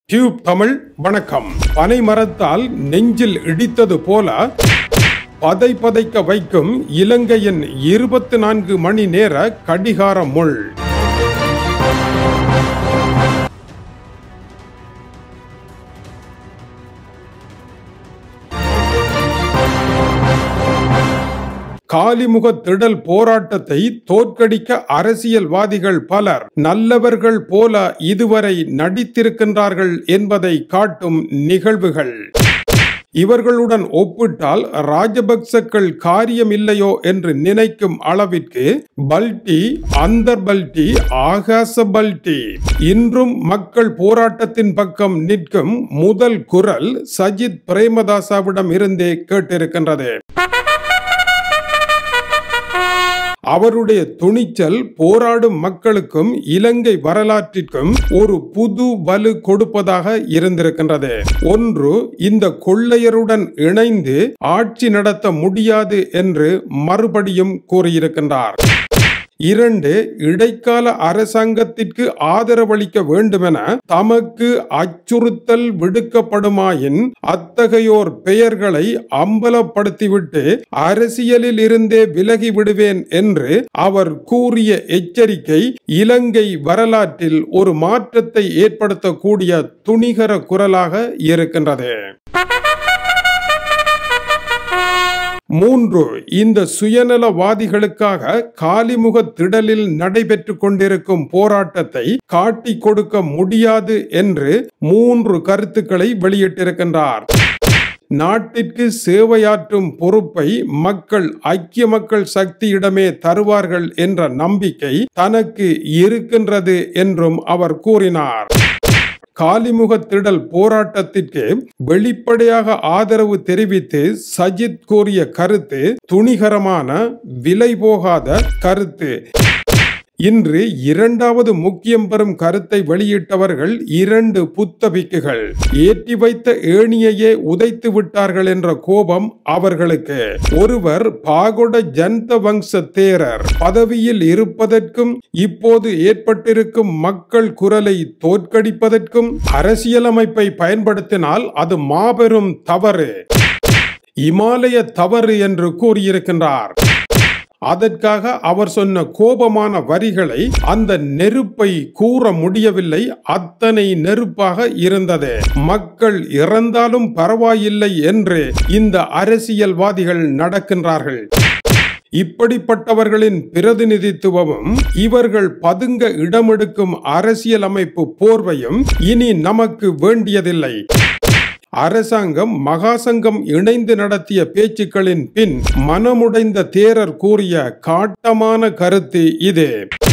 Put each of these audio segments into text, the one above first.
tube Tamil வணக்கம் பனை மரத்தால் நெஞ்சில் இடித்தது போல பதை பதைக்க வைக்கும் இலங்கையின் இருபத்தி நான்கு மணி நேர கடிகார முள் காலிமுக திடல் போராட்டத்தை தோற்கடிக்க அரசியல்வாதிகள் பலர் நல்லவர்கள் போல இதுவரை நடித்திருக்கின்றார்கள் என்பதை காட்டும் நிகழ்வுகள் இவர்களுடன் ஒப்பிட்டால் ராஜபக்சக்கள் காரியம் இல்லையோ என்று நினைக்கும் அளவிற்கு பல்டி அந்தர் பல்டி ஆகாச பல்டி இன்றும் மக்கள் போராட்டத்தின் பக்கம் நிற்கும் முதல் குரல் சஜித் பிரேமதாசாவிடம் இருந்தே கேட்டிருக்கின்றது அவருடைய துணிச்சல் போராடும் மக்களுக்கும் இலங்கை வரலாற்றிற்கும் ஒரு புது வலு கொடுப்பதாக இருந்திருக்கின்றது ஒன்று இந்த கொள்ளையருடன் இணைந்து ஆட்சி நடத்த முடியாது என்று மறுபடியும் கூறியிருக்கின்றார் இரண்டு இடைக்கால அரசாங்கத்திற்கு ஆதரவளிக்க வேண்டுமென தமக்கு அச்சுறுத்தல் விடுக்கப்படுமாயின் அத்தகையோர் பெயர்களை அம்பலப்படுத்திவிட்டு அரசியலில் இருந்தே விலகி விடுவேன் என்று அவர் கூறிய எச்சரிக்கை இலங்கை வரலாற்றில் ஒரு மாற்றத்தை ஏற்படுத்தக்கூடிய துணிகர குரலாக இருக்கின்றது மூன்று இந்த சுயநலவாதிகளுக்காக காலிமுக திடலில் நடைபெற்று கொண்டிருக்கும் போராட்டத்தை காட்டி கொடுக்க முடியாது என்று மூன்று கருத்துக்களை வெளியிட்டிருக்கின்றார் நாட்டிற்கு சேவையாற்றும் பொறுப்பை மக்கள் ஐக்கிய மக்கள் சக்தியிடமே தருவார்கள் என்ற நம்பிக்கை தனக்கு இருக்கின்றது என்றும் அவர் கூறினார் காலிமுக திடல் போராட்டத்திற்கு வெளிப்படையாக ஆதரவு தெரிவித்து சஜித் கூறிய கருத்து துணிகரமான விலை போகாத கருத்து இன்று இரண்டாவது முக்கியம் பெறும் கருத்தை வெளியிட்டவர்கள் இரண்டு புத்தபிக்குகள் ஏற்றி வைத்த ஏணியையே உதைத்து விட்டார்கள் என்ற கோபம் அவர்களுக்கு ஒருவர் பாகொட ஜந்த வம்ச தேரர் பதவியில் இருப்பதற்கும் இப்போது ஏற்பட்டிருக்கும் மக்கள் குரலை தோற்கடிப்பதற்கும் அரசியலமைப்பை பயன்படுத்தினால் அது மாபெரும் தவறு இமாலய தவறு என்று கூறியிருக்கின்றார் அதற்காக அவர் சொன்ன கோபமான வரிகளை அந்த நெருப்பை கூற முடியவில்லை அத்தனை நெருப்பாக இருந்தது மக்கள் இறந்தாலும் பரவாயில்லை என்று இந்த அரசியல்வாதிகள் நடக்கின்றார்கள் இப்படிப்பட்டவர்களின் பிரதிநிதித்துவமும் இவர்கள் பதுங்க இடமெடுக்கும் அரசியலமைப்பு போர்வையும் இனி நமக்கு வேண்டியதில்லை அரசாங்கம் மகாசங்கம் இணைந்து நடத்திய பேச்சுக்களின் பின் மனமுடைந்த தேரர் கூறிய காட்டமான கருத்து இது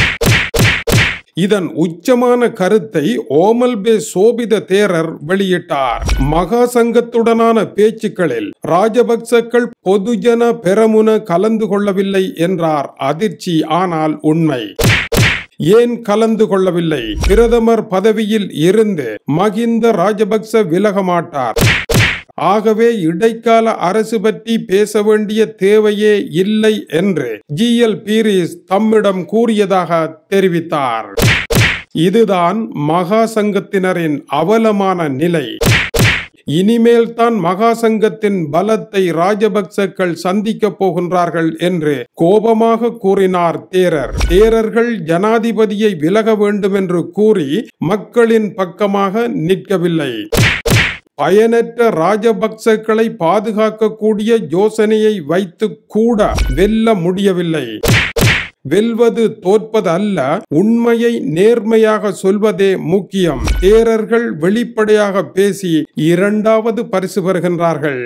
இதன் உச்சமான கருத்தை ஓமல்பே சோபித தேரர் வெளியிட்டார் மகாசங்கத்துடனான பேச்சுக்களில் ராஜபக்சக்கள் பொதுஜன பெரமுன கலந்து கொள்ளவில்லை என்றார் அதிர்ச்சி ஆனால் உண்மை ஏன் கலந்து கொள்ளவில்லை பிரதமர் பதவியில் இருந்து மகிந்த ராஜபக்ச விலக மாட்டார் ஆகவே இடைக்கால அரசு பற்றி பேச வேண்டிய தேவையே இல்லை என்று ஜி எல் பீரிஸ் தம்மிடம் கூறியதாக தெரிவித்தார் இதுதான் மகா சங்கத்தினரின் அவலமான நிலை இனிமேல் தான் மகாசங்கத்தின் பலத்தை ராஜபக்சக்கள் சந்திக்க போகின்றார்கள் என்று கோபமாக கூறினார் தேரர் தேரர்கள் ஜனாதிபதியை விலக வேண்டும் என்று கூறி மக்களின் பக்கமாக நிற்கவில்லை பயனற்ற ராஜபக்சக்களை பாதுகாக்கக்கூடிய யோசனையை வைத்து கூட வெல்ல முடியவில்லை வெல்வது தோற்பது அல்ல உண்மையை நேர்மையாக சொல்வதே முக்கியம் தேரர்கள் வெளிப்படையாக பேசி இரண்டாவது பரிசு பெறுகின்றார்கள்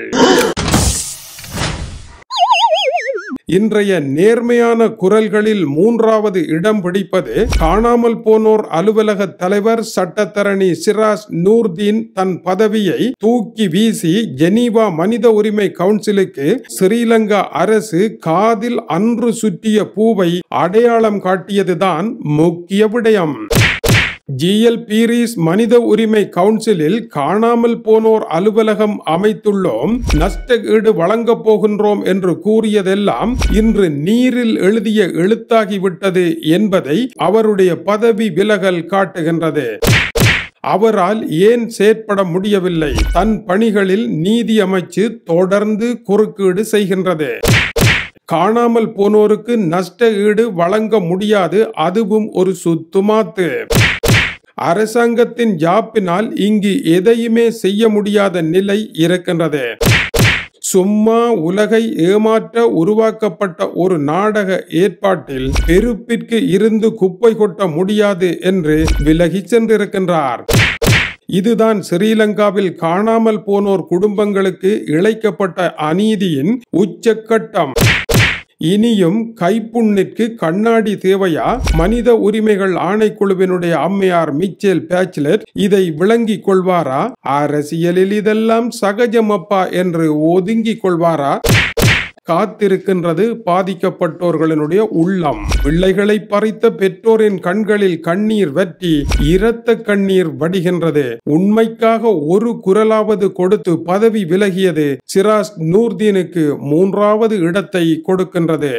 இன்றைய நேர்மையான குரல்களில் மூன்றாவது இடம் பிடிப்பது காணாமல் போனோர் அலுவலக தலைவர் சட்டத்தரணி சிராஸ் நூர்தீன் தன் பதவியை தூக்கி வீசி ஜெனீவா மனித உரிமை கவுன்சிலுக்கு ஸ்ரீலங்கா அரசு காதில் அன்று சுற்றிய பூவை அடையாளம் காட்டியதுதான் முக்கிய விடயம் ஜிஎல் பீரிஸ் மனித உரிமை கவுன்சிலில் காணாமல் போனோர் அலுவலகம் அமைத்துள்ளோம் நஷ்ட ஈடு வழங்கப் போகின்றோம் என்று கூறியதெல்லாம் இன்று நீரில் எழுதிய எழுத்தாகிவிட்டது என்பதை அவருடைய பதவி விலகல் காட்டுகின்றது அவரால் ஏன் செயற்பட முடியவில்லை தன் பணிகளில் நீதி அமைச்சு தொடர்ந்து குறுக்கீடு செய்கின்றது காணாமல் போனோருக்கு நஷ்ட ஈடு வழங்க முடியாது அதுவும் ஒரு சுத்துமாத்து அரசாங்கத்தின் ஜாப்பினால் இங்கு எதையுமே செய்ய முடியாத நிலை இருக்கின்றது சும்மா உலகை ஏமாற்ற உருவாக்கப்பட்ட ஒரு நாடக ஏற்பாட்டில் பெருப்பிற்கு இருந்து குப்பை கொட்ட முடியாது என்று விலகிச் சென்றிருக்கின்றார் இதுதான் ஸ்ரீலங்காவில் காணாமல் போனோர் குடும்பங்களுக்கு இழைக்கப்பட்ட அநீதியின் உச்சக்கட்டம் இனியும் கைப்புண்ணிற்கு கண்ணாடி தேவையா மனித உரிமைகள் ஆணைக்குழுவினுடைய அம்மையார் மிச்சேல் பேச்லெட் இதை விளங்கிக் கொள்வாரா அரசியலில் இதெல்லாம் சகஜமப்பா என்று ஒதுங்கிக் கொள்வாரா காத்திருக்கின்றது பாதிக்கப்பட்டோர்களினுடைய உள்ளம் பிள்ளைகளை பறித்த பெற்றோரின் கண்களில் கண்ணீர் வற்றி இரத்த கண்ணீர் வடிகின்றது உண்மைக்காக ஒரு குரலாவது கொடுத்து பதவி விலகியது சிராஸ் நூர்தீனுக்கு மூன்றாவது இடத்தை கொடுக்கின்றது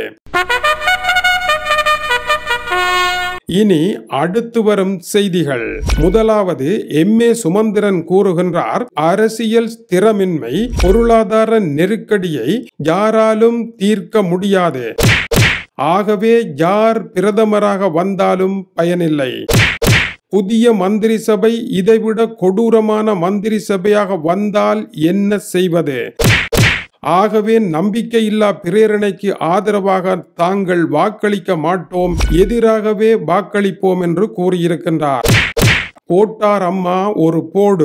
இனி அடுத்து வரும் செய்திகள் முதலாவது எம் ஏ சுமந்திரன் கூறுகின்றார் அரசியல் ஸ்திரமின்மை பொருளாதார நெருக்கடியை யாராலும் தீர்க்க முடியாது ஆகவே யார் பிரதமராக வந்தாலும் பயனில்லை புதிய மந்திரி சபை இதைவிட கொடூரமான மந்திரி சபையாக வந்தால் என்ன செய்வது ஆகவே நம்பிக்கையில்லா பிரேரணைக்கு ஆதரவாக தாங்கள் வாக்களிக்க மாட்டோம் எதிராகவே வாக்களிப்போம் என்று கூறியிருக்கின்றார் போட்டார் அம்மா ஒரு போடு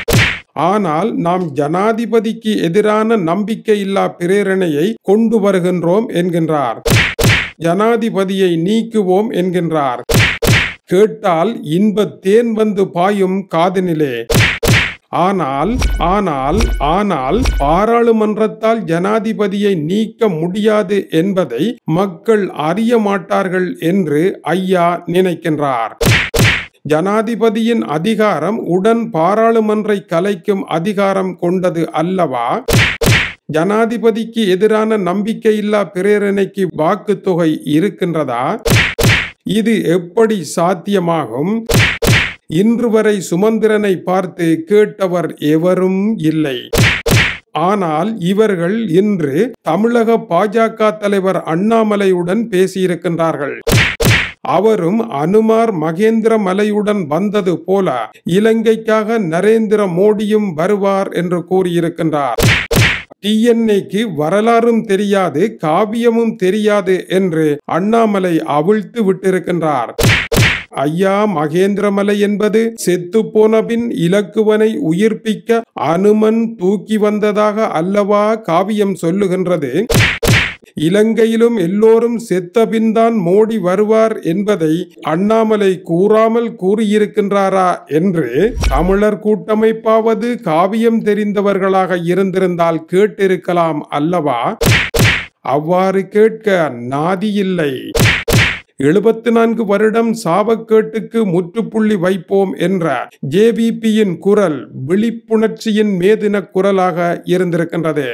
ஆனால் நாம் ஜனாதிபதிக்கு எதிரான நம்பிக்கையில்லா பிரேரணையை கொண்டு வருகின்றோம் என்கின்றார் ஜனாதிபதியை நீக்குவோம் என்கின்றார் கேட்டால் இன்ப தேன் வந்து பாயும் காதினிலே ஆனால் ஆனால் ஆனால் பாராளுமன்றத்தால் ஜனாதிபதியை நீக்க முடியாது என்பதை மக்கள் அறிய மாட்டார்கள் என்று ஐயா நினைக்கின்றார் ஜனாதிபதியின் அதிகாரம் உடன் பாராளுமன்றை கலைக்கும் அதிகாரம் கொண்டது அல்லவா ஜனாதிபதிக்கு எதிரான நம்பிக்கையில்லா பிரேரணைக்கு வாக்கு தொகை இருக்கின்றதா இது எப்படி சாத்தியமாகும் இன்று வரை சுமந்திரனை பார்த்து கேட்டவர் எவரும் இல்லை ஆனால் இவர்கள் இன்று தமிழக பாஜக தலைவர் அண்ணாமலையுடன் பேசியிருக்கின்றார்கள் அவரும் அனுமார் மகேந்திர மலையுடன் வந்தது போல இலங்கைக்காக நரேந்திர மோடியும் வருவார் என்று கூறியிருக்கின்றார் டிஎன்ஏக்கு வரலாறும் தெரியாது காவியமும் தெரியாது என்று அண்ணாமலை அவிழ்த்து விட்டிருக்கின்றார் ஐயா மகேந்திரமலை என்பது செத்து போன பின் இலக்குவனை உயிர்ப்பிக்க அனுமன் தூக்கி வந்ததாக அல்லவா காவியம் சொல்லுகின்றது இலங்கையிலும் எல்லோரும் செத்த பின்தான் மோடி வருவார் என்பதை அண்ணாமலை கூறாமல் கூறியிருக்கின்றாரா என்று தமிழர் கூட்டமைப்பாவது காவியம் தெரிந்தவர்களாக இருந்திருந்தால் கேட்டிருக்கலாம் அல்லவா அவ்வாறு கேட்க நாதியில்லை எழுபத்தி நான்கு வருடம் சாபக்கேட்டுக்கு முற்றுப்புள்ளி வைப்போம் என்ற ஜேபிபியின் குரல் விழிப்புணர்ச்சியின் மேதின குரலாக இருந்திருக்கின்றது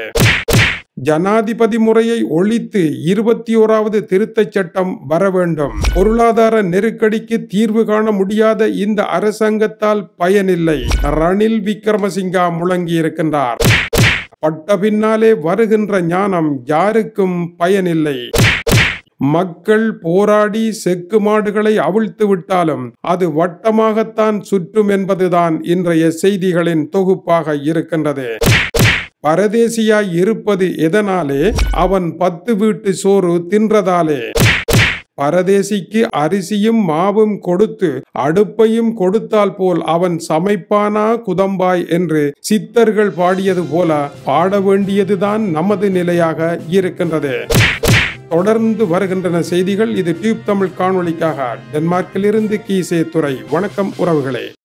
ஜனாதிபதி முறையை ஒழித்து இருபத்தி ஓராவது திருத்தச் சட்டம் வர வேண்டும் பொருளாதார நெருக்கடிக்கு தீர்வு காண முடியாத இந்த அரசாங்கத்தால் பயனில்லை ரணில் விக்ரமசிங்கா முழங்கி இருக்கின்றார் பட்ட பின்னாலே வருகின்ற ஞானம் யாருக்கும் பயனில்லை மக்கள் போராடி செக்கு மாடுகளை அவிழ்த்து விட்டாலும் அது வட்டமாகத்தான் சுற்றும் என்பதுதான் இன்றைய செய்திகளின் தொகுப்பாக இருக்கின்றது பரதேசியாய் இருப்பது எதனாலே அவன் பத்து வீட்டு சோறு தின்றதாலே பரதேசிக்கு அரிசியும் மாவும் கொடுத்து அடுப்பையும் கொடுத்தால் போல் அவன் சமைப்பானா குதம்பாய் என்று சித்தர்கள் பாடியது போல பாட வேண்டியதுதான் நமது நிலையாக இருக்கின்றது தொடர்ந்து வருகின்றன செய்திகள் இது டியூப் தமிழ் காணொளிக்காக டென்மார்க்கிலிருந்து கீசே துறை வணக்கம் உறவுகளே